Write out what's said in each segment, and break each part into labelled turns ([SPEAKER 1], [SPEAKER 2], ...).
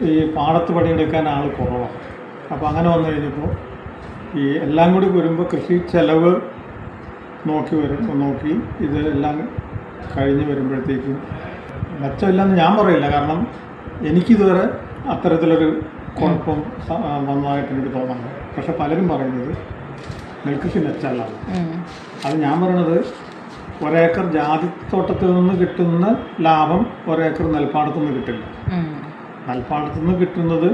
[SPEAKER 1] ഈ പാടത്ത് പണിയെടുക്കാൻ ആൾ കുറവാണ് അപ്പോൾ അങ്ങനെ വന്നു കഴിഞ്ഞപ്പോൾ ഈ എല്ലാം കൂടി വരുമ്പോൾ കൃഷി ചെലവ് നോക്കി വരും നോക്കി ഇത് എല്ലാം കഴിഞ്ഞ് വരുമ്പോഴത്തേക്കും മെച്ചമില്ലെന്ന് ഞാൻ പറയില്ല കാരണം എനിക്കിതുവരെ അത്തരത്തിലൊരു കുഴപ്പം സ- ആ, വന്നതായിട്ട് എനിക്ക് തോന്നുന്നു പക്ഷെ പലരും പറയുന്നത് നെൽകൃഷി മെച്ചമല്ല
[SPEAKER 2] ഉം.
[SPEAKER 1] അത് ഞാൻ പറയണത് ഒരേക്കർ ജാതിത്തോട്ടത്തിൽ നിന്ന് കിട്ടുന്ന ലാഭം ഒരേക്കർ നെൽപ്പാടത്തു നിന്ന് കിട്ടില്ല
[SPEAKER 2] ഉം.
[SPEAKER 1] നെൽപ്പാടത്തു നിന്ന് കിട്ടുന്നത്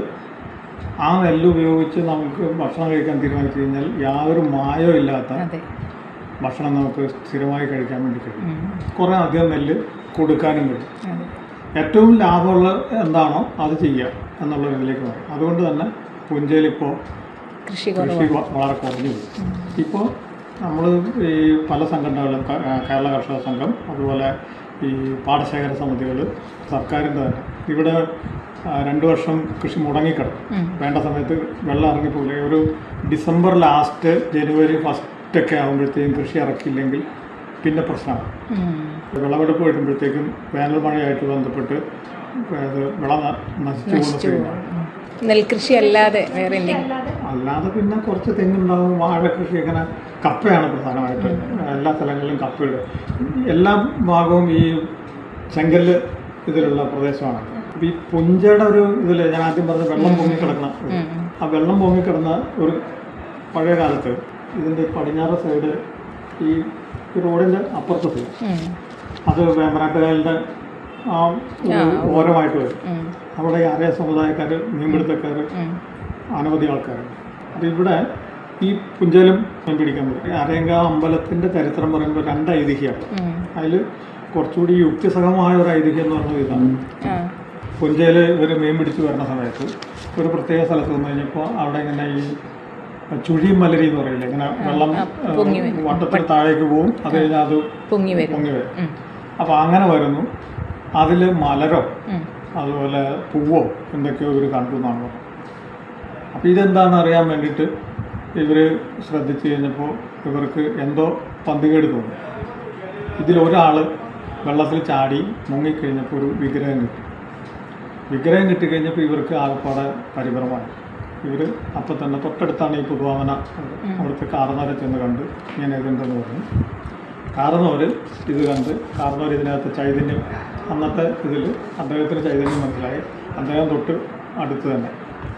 [SPEAKER 1] ആ നെല്ല് ഉപയോഗിച്ച് നമുക്ക് ഭക്ഷണം കഴിക്കാൻ തീരുമാനിച്ചു കഴിഞ്ഞാൽ യാതൊരു മായവും ഇല്ലാത്ത
[SPEAKER 2] അതെ
[SPEAKER 1] ഭക്ഷണം നമുക്ക് സ്ഥിരമായി കഴിക്കാൻ വേണ്ടി കഴിയും
[SPEAKER 2] ഉം.
[SPEAKER 1] കുറേ അധികം നെല്ല് കൊടുക്കാനും കഴിയും
[SPEAKER 2] അതെ
[SPEAKER 1] ഏറ്റവും ലാഭമുള്ള എന്താണോ അത് ചെയ്യുക എന്നുള്ള ഇതിലേക്ക് പറയും അതുകൊണ്ട് തന്നെ പുഞ്ചയിലിപ്പോൾ
[SPEAKER 2] കൃഷി
[SPEAKER 1] കൃഷി
[SPEAKER 2] കുറവാണ്
[SPEAKER 1] വ- വളരെ കുറഞ്ഞു പോയി ഇപ്പോൾ നമ്മൾ ഈ പല സംഘടനകളും ക- ആ, കേരള കർഷക സംഘം അതുപോലെ ഈ പാടശേഖര സമിതികൾ സർക്കാരിൻ്റെ തന്നെ ഇവിടെ ആ, രണ്ട് വർഷം കൃഷി മുടങ്ങിക്കിടക്കും
[SPEAKER 2] ഉം.
[SPEAKER 1] വേണ്ട സമയത്ത് വെള്ളം ഇറങ്ങിപ്പോകില്ല ഒരു ഡിസംബർ ലാസ്റ്റ് ജനുവരി ഫസ്റ്റ് ഒക്കെ ആകുമ്പോഴത്തേക്കും കൃഷി ഇറക്കിയില്ലെങ്കിൽ പിന്നെ പ്രശ്നമാണ്
[SPEAKER 2] ഉം.
[SPEAKER 1] വിളവെടുപ്പ് വരുമ്പോഴത്തേക്കും വേനൽ മഴയായിട്ട് ബന്ധപ്പെട്ട് അത് വിള ന- നശിച്ചു പോകുന്ന
[SPEAKER 2] നശിച്ചു
[SPEAKER 1] സ്ഥിതിയാണ്
[SPEAKER 2] പോകും. ഉം. നെൽകൃഷി അല്ലാതെ വേറെ എന്തെങ്കിലും
[SPEAKER 1] അല്ലാതെ പിന്നെ കുറച്ച് തെങ്ങുണ്ടാവും വാഴ കൃഷി അങ്ങനെ കപ്പയാണ് പ്രധാനമായിട്ട് എല്ലാ സ്ഥലങ്ങളിലും കപ്പയിടും എല്ലാ ഭാഗവും ഈ ചെങ്കല്ല് ഇതിലുള്ള പ്രദേശമാണ് അപ്പോൾ ഈ പുഞ്ചയുടെ ഒരു ഇതിൽ ഞാൻ ആദ്യം പറഞ്ഞ വെള്ളം പൊങ്ങിക്കിടക്കുന്ന ഒരു-
[SPEAKER 2] ഉം. ഉം.
[SPEAKER 1] ആ വെള്ളം പൊങ്ങിക്കിടന്ന ഒരു പഴയ കാലത്ത് ഇതിൻ്റെ പടിഞ്ഞാറ് സൈഡ് ഈ ഈ റോഡിൻ്റെ അപ്പുറത്തെ സൈഡ്
[SPEAKER 2] ഉം.
[SPEAKER 1] അത് വേമ്പനാട്ടുകായലിൻ്റെ ആ ഒരു
[SPEAKER 2] ആ,
[SPEAKER 1] ഓരമായിട്ട് വരും
[SPEAKER 2] ഉം.
[SPEAKER 1] അവിടെ ഈ അറിയ സമുദായക്കാർ മീൻപിടുത്തക്കാർ
[SPEAKER 2] ഉം.
[SPEAKER 1] അനവധി ആൾക്കാരുണ്ട് അപ്പോൾ ഇവിടെ ഈ പുഞ്ചയിലും മീൻ പിടിക്കാൻ പറ്റും അരയങ്കാവ് അമ്പലത്തിൻ്റെ ചരിത്രം പറയുമ്പോൾ രണ്ട് ഐതിഹ്യമാണ്
[SPEAKER 2] ഉം.
[SPEAKER 1] അതിൽ കുറച്ചുകൂടി യുക്തിസഹമായ ഒരു ഐതിഹ്യം എന്ന് പറഞ്ഞത് ഇതാണ്
[SPEAKER 2] ആ.
[SPEAKER 1] പുഞ്ചയിൽ ഇവർ മീൻ പിടിച്ച് വരുന്ന സമയത്ത് ഒരു പ്രത്യേക സ്ഥലത്ത് വന്നു കഴിഞ്ഞപ്പോൾ അവിടെ ഇങ്ങനെ ഈ ചുഴി മലരി എന്ന് പറയില്ലേ ഇങ്ങനെ വെള്ളം
[SPEAKER 2] ആ, പൊങ്ങി വരും.
[SPEAKER 1] ഏഹ്, വട്ടത്തിൽ താഴേക്ക് പോകും അത് കഴിഞ്ഞാൽ അത്
[SPEAKER 2] പൊങ്ങി വരും
[SPEAKER 1] പൊങ്ങി വരും
[SPEAKER 2] ഉം.
[SPEAKER 1] അപ്പോൾ അങ്ങനെ വരുന്നു അതിൽ മലരോ
[SPEAKER 2] ഉം.
[SPEAKER 1] അതുപോലെ പൂവോ എന്തൊക്കെയോ ഇവർ കണ്ടു എന്നാണ് പറഞ്ഞത് അപ്പോൾ ഇതെന്താണെന്ന് അറിയാൻ വേണ്ടിയിട്ട് ഇവർ ശ്രദ്ധിച്ചു കഴിഞ്ഞപ്പോൾ ഇവർക്ക് എന്തോ പന്തികേട് തോന്നി ഇതിലൊരാൾ വെള്ളത്തിൽ ചാടി മുങ്ങിക്കഴിഞ്ഞപ്പോൾ ഒരു വിഗ്രഹം കിട്ടി വിഗ്രഹം കിട്ടിക്കഴിഞ്ഞപ്പോൾ ഇവർക്ക് ആകപ്പാടെ പരിഭ്രമമായി ഇവർ അപ്പം തന്നെ തൊട്ടടുത്താണ് ഈ പുതുവാമന അവിടുത്തെ കാർന്നവരെ ചെന്ന് കണ്ട് ഇങ്ങനെ ഇതുണ്ടെന്ന് പറഞ്ഞു കാർന്നവർ ഇത് കണ്ട് കാർന്നവർ ഇതിനകത്ത് ചൈതന്യം അന്നത്തെ ഇതിൽ അദ്ദേഹത്തിന് ചൈതന്യം മനസ്സിലായി അദ്ദേഹം തൊട്ട് അടുത്ത് തന്നെ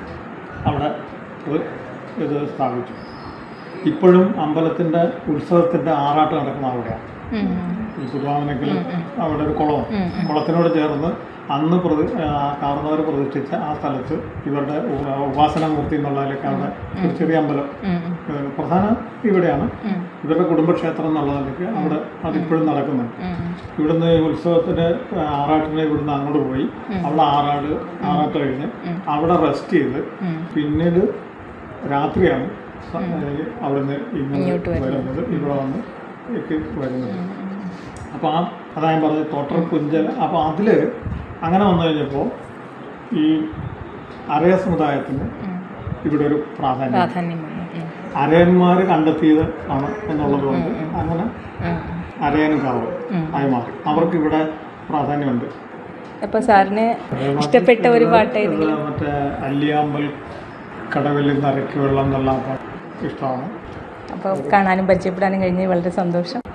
[SPEAKER 1] അവിടെ ഒരു ഇത് സ്ഥാപിച്ചു ഇപ്പോഴും അമ്പലത്തിൻ്റെ ഉത്സവത്തിൻ്റെ ആറാട്ട് നടക്കുന്ന അവിടെയാണ്
[SPEAKER 2] ഉം.
[SPEAKER 1] ഈ പുതുവാമനക്കിൽ അവിടെ ഒരു കുളമാണ്
[SPEAKER 2] ഉം.
[SPEAKER 1] കുളത്തിനോട് ചേർന്ന് അന്ന് പ്രതി കാർന്നവർ പ്രതിഷ്ഠിച്ച ആ സ്ഥലത്ത് ഇവരുടെ ഉ- ഉപാസനാമൂർത്തി എന്നുള്ളതിലൊക്കെ അവിടെ ഒരു ചെറിയ അമ്പലം
[SPEAKER 2] ഉം. ഉം.
[SPEAKER 1] ഏഹ് പ്രധാന ഇവിടെയാണ്
[SPEAKER 2] ഉം.
[SPEAKER 1] ഇവരുടെ കുടുംബക്ഷേത്രം എന്നുള്ളതിലേക്ക് അവിടെ അതിപ്പോഴും നടക്കുന്നുണ്ട്
[SPEAKER 2] ഉം.
[SPEAKER 1] ഇവിടുന്ന് ഈ ഉത്സവത്തിന് ആറാട്ടിന് ഇവിടുന്ന് അങ്ങോട്ട് പോയി അവിടെ ആറാട് ആറാട്ട് കഴിഞ്ഞ് അവിടെ റെസ്റ്റ് ചെയ്ത്
[SPEAKER 2] ഉം.
[SPEAKER 1] പിന്നീട് രാത്രിയാണ് സ- ഏഹ് അവിടുന്ന് ഇങ്ങനെ
[SPEAKER 2] ഇങ്ങോട്ട് വരുന്നത്.
[SPEAKER 1] വരുന്നത് ഇവിടെ വന്ന് ഒക്കെ വരുന്നത് അപ്പോൾ ആ അതാ ഞാൻ പറഞ്ഞത് തോട്ടർ പുഞ്ചൽ അപ്പോൾ അതിൽ അങ്ങനെ വന്നു കഴിഞ്ഞപ്പോൾ ഈ അരയ സമുദായത്തിന്
[SPEAKER 2] ഉം.
[SPEAKER 1] ഇവിടെ ഒരു പ്രാധാന്യം
[SPEAKER 2] പ്രാധാന്യം വന്നു. ഉം.
[SPEAKER 1] അരയന്മാർ കണ്ടെത്തിയത് ആണ് എന്നുള്ളത് കൊണ്ട് അങ്ങനെ
[SPEAKER 2] ഉം.
[SPEAKER 1] അരയനും കാവ്
[SPEAKER 2] ഉം.
[SPEAKER 1] ആയി മാറി അവർക്ക് ഇവിടെ പ്രാധാന്യമുണ്ട്
[SPEAKER 2] അപ്പൊ സാറിന് ഇഷ്ടപ്പെട്ട ഒരു പാട്ട്
[SPEAKER 1] ഇത് മറ്റേ അല്ലിയാമ്പൽ കടവിൽ നരയ്ക്ക് വെള്ളം എന്നുള്ള ആ പാട്ട് ഇഷ്ടമാണ്
[SPEAKER 2] അപ്പോൾ കാണാനും പരിചയപ്പെടാനും കഴിഞ്ഞ് വളരെ സന്തോഷം